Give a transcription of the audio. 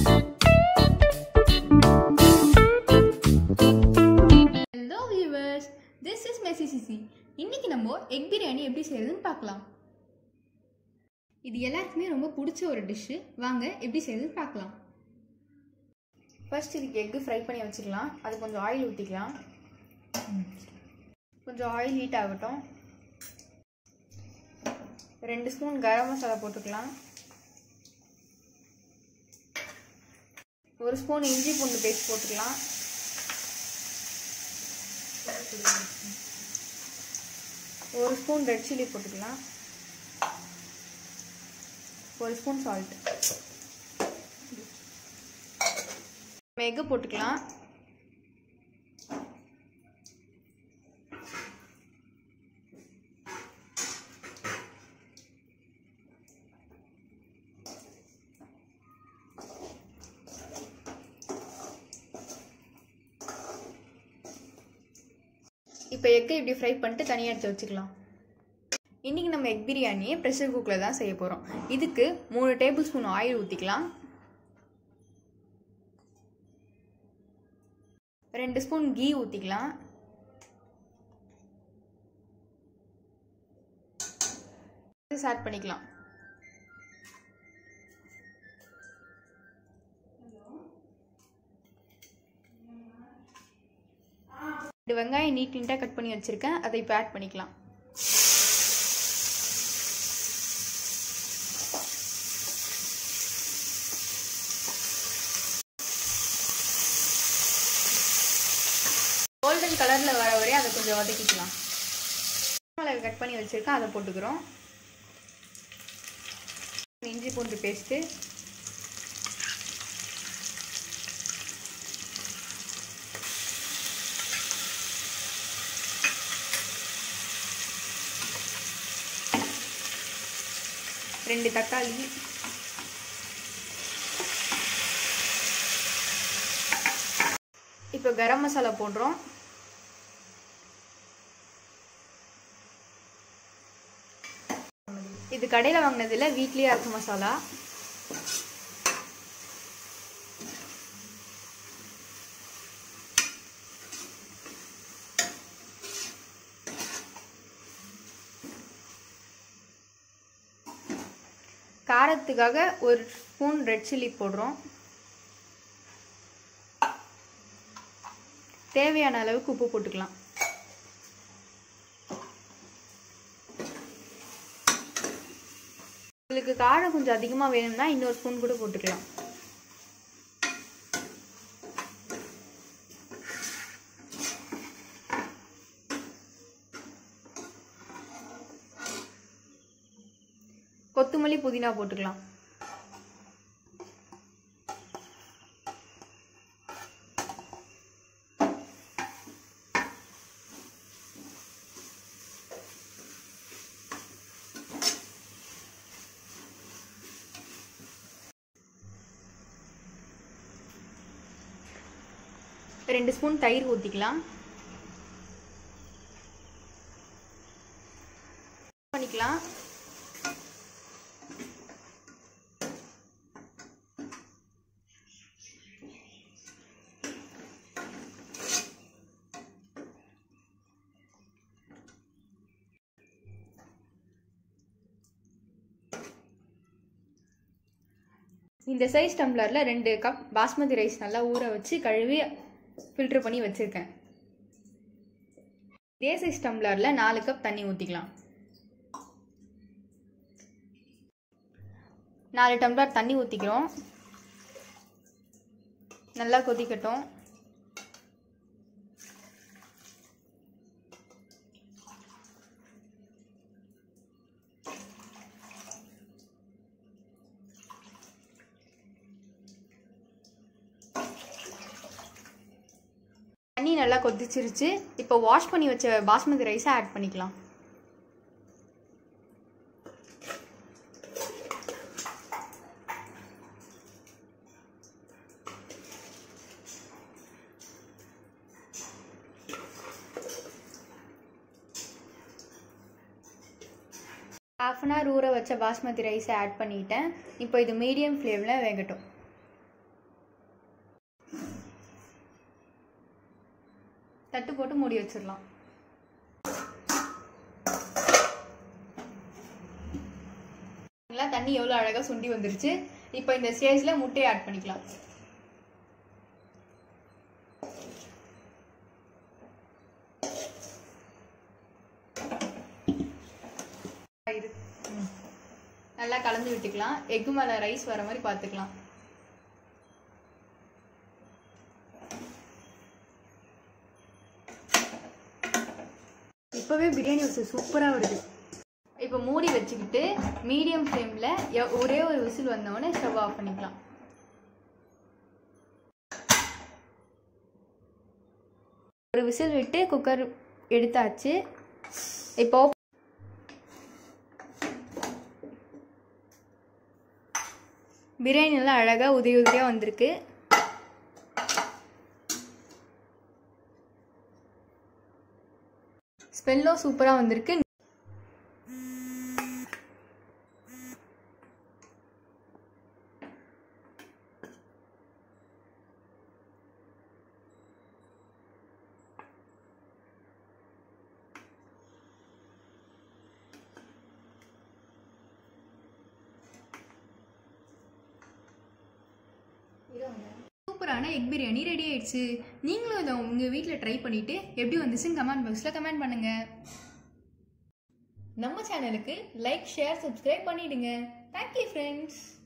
Hello viewers this is messy CC இன்னைக்கு நம்ம egg biryani எப்படி செய்யறதுன்னு பார்க்கலாம் இது எல்லாருக்குமே ரொம்ப பிடிச்ச ஒரு டிஷ்ஷு வாங்க எப்படி செய்யறதுன்னு பார்க்கலாம் ஃபர்ஸ்ட் இதுக்கு எக்கு ஃப்ரை பண்ணி வச்சுக்கலாம் அது கொஞ்சம் ஆயில் ஊற்றிக்கலாம் கொஞ்சம் ஆயில் ஹீட் ஆகட்டும் ரெண்டு ஸ்பூன் கரம் மசாலா போட்டுக்கலாம் ஒரு ஸ்பூன் இஞ்சி பூண்டு பேஸ்ட் போட்டுக்கலாம் ஒரு ஸ்பூன் ரெட் சில்லி போட்டுக்கலாம் ஒரு ஸ்பூன் சால்ட் எக்கு போட்டுக்கலாம் இப்போ எக்கை இப்படி ஃப்ரை பண்ணிட்டு தனியாக எடுத்து வச்சுக்கலாம் இன்றைக்கி நம்ம எக் பிரியாணியை ப்ரெஷர் குக்கரில் தான் செய்ய போகிறோம் இதுக்கு மூணு டேபிள் ஸ்பூன் ஆயில் ஊற்றிக்கலாம் ரெண்டு ஸ்பூன் கீ ஊற்றிக்கலாம் ஆட் பண்ணிக்கலாம் ரெண்டு வெங்காயம் நீட் நீட்டாக கட் பண்ணி வச்சுருக்கேன் அதை இப்போ ஆட் பண்ணிக்கலாம் கோல்டன் கலரில் வர வரையும் அதை கொஞ்சம் வதக்கிக்கலாம் மிளகு கட் பண்ணி வச்சுருக்கேன் அதை போட்டுக்கிறோம் இஞ்சி பூண்டு பேஸ்ட்டு ரெண்டு தக்காளி இப்போ கரம் மசாலா போடுறோம் இது கடையில் வாங்கினதில் வீட்லேயே அரைச்ச மசாலா காரத்துக்காக ஒரு ஸ்பூன் ரெட் சில்லி போடுறோம் தேவையான அளவுக்கு உப்பு போட்டுக்கலாம் உங்களுக்கு காரம் கொஞ்சம் அதிகமாக வேணும்னா இன்னொரு ஸ்பூன் கூட போட்டுக்கலாம் கொத்தமல்லி புதினா போட்டுக்கலாம் ரெண்டு ஸ்பூன் தயிர் ஊற்றிக்கலாம் பண்ணிக்கலாம் இந்த சைஸ் டம்ளரில் ரெண்டு கப் பாஸ்மதி ரைஸ் நல்லா ஊற வச்சு கழுவி ஃபில்டர் பண்ணி வச்சுருக்கேன் இதே சைஸ் டம்ளரில் நாலு கப் தண்ணி ஊற்றிக்கலாம் நாலு டம்ளர் தண்ணி ஊற்றிக்கிறோம் நல்லா கொதிக்கட்டும் தண்ணி நல்லா கொதிச்சிருச்சு இப்போ வாஷ் பண்ணி வச்ச பாஸ்மதி ரைஸை ஆட் பண்ணிக்கலாம் ஹாஃப் அன் ஹவர் ஊற வச்ச பாஸ்மதி ரைஸை ஆட் பண்ணிட்டேன் இப்போ இது மீடியம் ஃப்ளேமில் வேகட்டும் தட்டு போட்டு மூடி வச்சிடலாம் பாத்தீங்களா, தண்ணி எவ்வளோ அழகாக சுண்டி வந்துருச்சு இப்போ இந்த ஸ்டேஜில் முட்டையை ஆட் பண்ணிக்கலாம் இரு. ம். நல்லா கலந்து விட்டுக்கலாம் எக்கு மேலே ரைஸ் வர மாதிரி பார்த்துக்கலாம் இப்போவே பிரியாணி ஒரு சூப்பராக வருது இப்போ மூடி வச்சுக்கிட்டு மீடியம் ஃப்ளேமில் ஒரே ஒரு விசில் வந்தவொடனே ஸ்டவ் ஆஃப் பண்ணிக்கலாம் ஒரு விசில் விட்டு குக்கர் எடுத்தாச்சு இப்போ பிரியாணி நல்லா அழகாக உதவி உதவியாக வந்திருக்கு ஸ்மெல்லும் சூப்பராக வந்திருக்கு சூப்பரான எக் பிரியாணி ரெடி ஆயிடுச்சு நீங்களும் இதை உங்கள் வீட்டில் ட்ரை பண்ணிவிட்டு எப்படி வந்துச்சுன்னு கமெண்ட் பாக்ஸில் கமெண்ட் பண்ணுங்கள் நம்ம சேனலுக்கு லைக் ஷேர் சப்ஸ்கிரைப் பண்ணிடுங்க தேங்க்யூ ஃப்ரெண்ட்ஸ்